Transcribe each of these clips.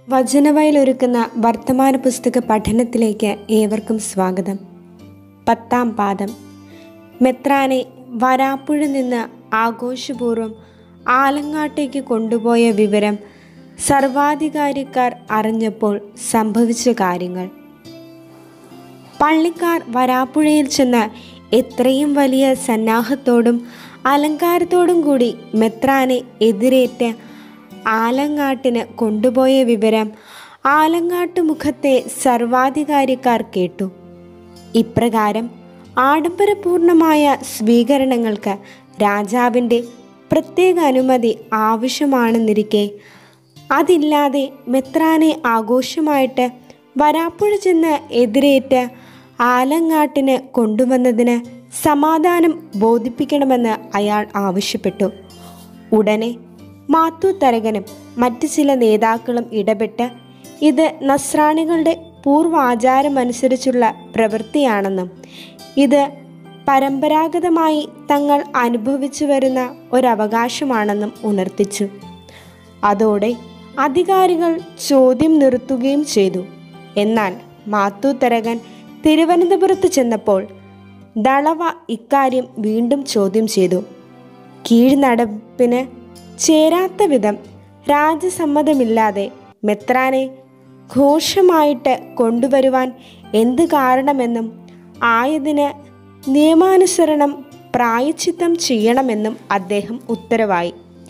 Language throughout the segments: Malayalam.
വചനവയലൊരുക്കുന്ന വർത്തമാന പുസ്തക പഠനത്തിലേക്ക് ഏവർക്കും സ്വാഗതം പത്താം പാദം മെത്രാനെ വരാപ്പുഴ നിന്ന് ആഘോഷപൂർവ്വം ആലങ്ങാട്ടേക്ക് കൊണ്ടുപോയ വിവരം സർവാധികാരിക്കാർ അറിഞ്ഞപ്പോൾ സംഭവിച്ച കാര്യങ്ങൾ പള്ളിക്കാർ വരാപ്പുഴയിൽ ചെന്ന് എത്രയും വലിയ സന്നാഹത്തോടും അലങ്കാരത്തോടും കൂടി മെത്രാനെ എതിരേറ്റ് ആലങ്ങാട്ടിന് കൊണ്ടുപോയ വിവരം ആലങ്ങാട്ട് മുഖത്തെ സർവാധികാരിക്കാർ കേട്ടു ഇപ്രകാരം ആഡംബരപൂർണമായ സ്വീകരണങ്ങൾക്ക് രാജാവിൻ്റെ പ്രത്യേക അനുമതി ആവശ്യമാണെന്നിരിക്കെ അതില്ലാതെ മെത്രാനെ ആഘോഷമായിട്ട് വരാപ്പുഴ ചെന്ന് എതിരേറ്റ് ആലങ്ങാട്ടിന് കൊണ്ടുവന്നതിന് സമാധാനം ബോധിപ്പിക്കണമെന്ന് അയാൾ ആവശ്യപ്പെട്ടു ഉടനെ മാത്തു തരകനും മറ്റു ചില നേതാക്കളും ഇടപെട്ട് ഇത് നസ്രാണികളുടെ പൂർവാചാരമനുസരിച്ചുള്ള പ്രവൃത്തിയാണെന്നും ഇത് പരമ്പരാഗതമായി തങ്ങൾ അനുഭവിച്ചു വരുന്ന ഒരവകാശമാണെന്നും ഉണർത്തിച്ചു അതോടെ അധികാരികൾ ചോദ്യം നിർത്തുകയും ചെയ്തു എന്നാൽ മാത്തു തരകൻ തിരുവനന്തപുരത്ത് ചെന്നപ്പോൾ ദളവ ഇക്കാര്യം വീണ്ടും ചോദ്യം ചെയ്തു കീഴ്നടപ്പിന് ചേരാത്ത വിധം രാജസമ്മതമില്ലാതെ മെത്രാനെ ഘോഷമായിട്ട് കൊണ്ടുവരുവാൻ എന്ത് കാരണമെന്നും ആയതിന് നിയമാനുസരണം പ്രായച്ചിത്തം ചെയ്യണമെന്നും അദ്ദേഹം ഉത്തരവായി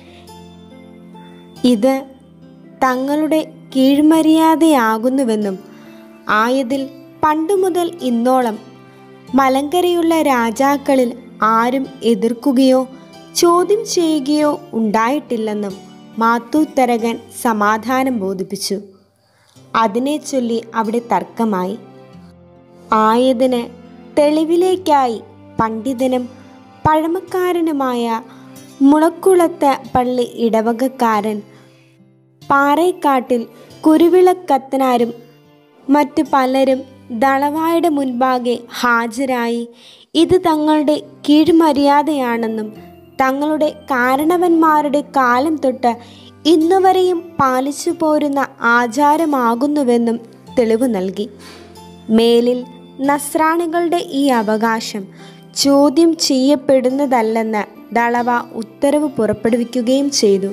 ഇത് തങ്ങളുടെ കീഴ്മര്യാദയാകുന്നുവെന്നും ആയതിൽ പണ്ടു മുതൽ ഇന്നോളം മലങ്കരയുള്ള രാജാക്കളിൽ ആരും എതിർക്കുകയോ ചോദ്യം ചെയ്യുകയോ ഉണ്ടായിട്ടില്ലെന്നും മാത്തൂത്തരകൻ സമാധാനം ബോധിപ്പിച്ചു അതിനെ ചൊല്ലി അവിടെ തർക്കമായി ആയതിന് തെളിവിലേക്കായി പണ്ഡിതനും പഴമക്കാരനുമായ മുളക്കുളത്ത് പള്ളി ഇടവകക്കാരൻ പാറേക്കാട്ടിൽ കുരുവിളക്കത്തനാരും മറ്റു പലരും ദളവായുടെ മുൻപാകെ ഹാജരായി ഇത് തങ്ങളുടെ കീഴ്മര്യാദയാണെന്നും തങ്ങളുടെ കാരണവന്മാരുടെ കാലം തൊട്ട് ഇന്നുവരെയും പാലിച്ചു പോരുന്ന ആചാരമാകുന്നുവെന്നും തെളിവ് നൽകി മേലിൽ നസ്രാണികളുടെ ഈ അവകാശം ചോദ്യം ചെയ്യപ്പെടുന്നതല്ലെന്ന് ദളവ ഉത്തരവ് പുറപ്പെടുവിക്കുകയും ചെയ്തു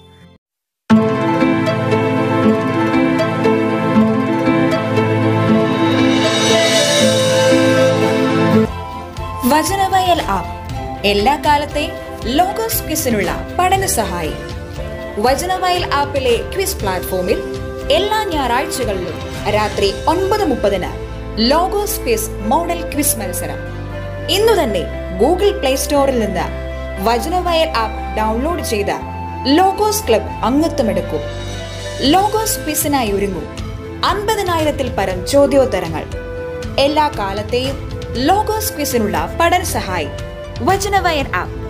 വചനവയൽ ആപ്പ് എല്ലാ കാലത്തെയും ലോഗോസ് ക്വിസിനുള്ള പഠന സഹായി വചനവയൽ ആപ്പിലെ ക്വിസ് പ്ലാറ്റ്ഫോമിൽ എല്ലാ ഞായറാഴ്ചകളിലും രാത്രി ഒൻപത് മുപ്പതിന് ലോഗോസ് ക്വിസ് മോഡൽ ക്വിസ് മത്സരം ഇന്നു തന്നെ ഗൂഗിൾ പ്ലേ സ്റ്റോറിൽ നിന്ന് വചനവയൽ ആപ്പ് ഡൗൺലോഡ് ചെയ്ത ലോഗോസ് ക്ലബ് അംഗത്വമെടുക്കൂ ലോഗോസ് ക്വിസിനായി ഒരുങ്ങൂ അൻപതിനായിരത്തിൽ പരം ചോദ്യോത്തരങ്ങൾ എല്ലാ കാലത്തെയും ലോഗോസ് ക്വിസിനുള്ള പഠന സഹായി വചനവയൻ ആപ്പ്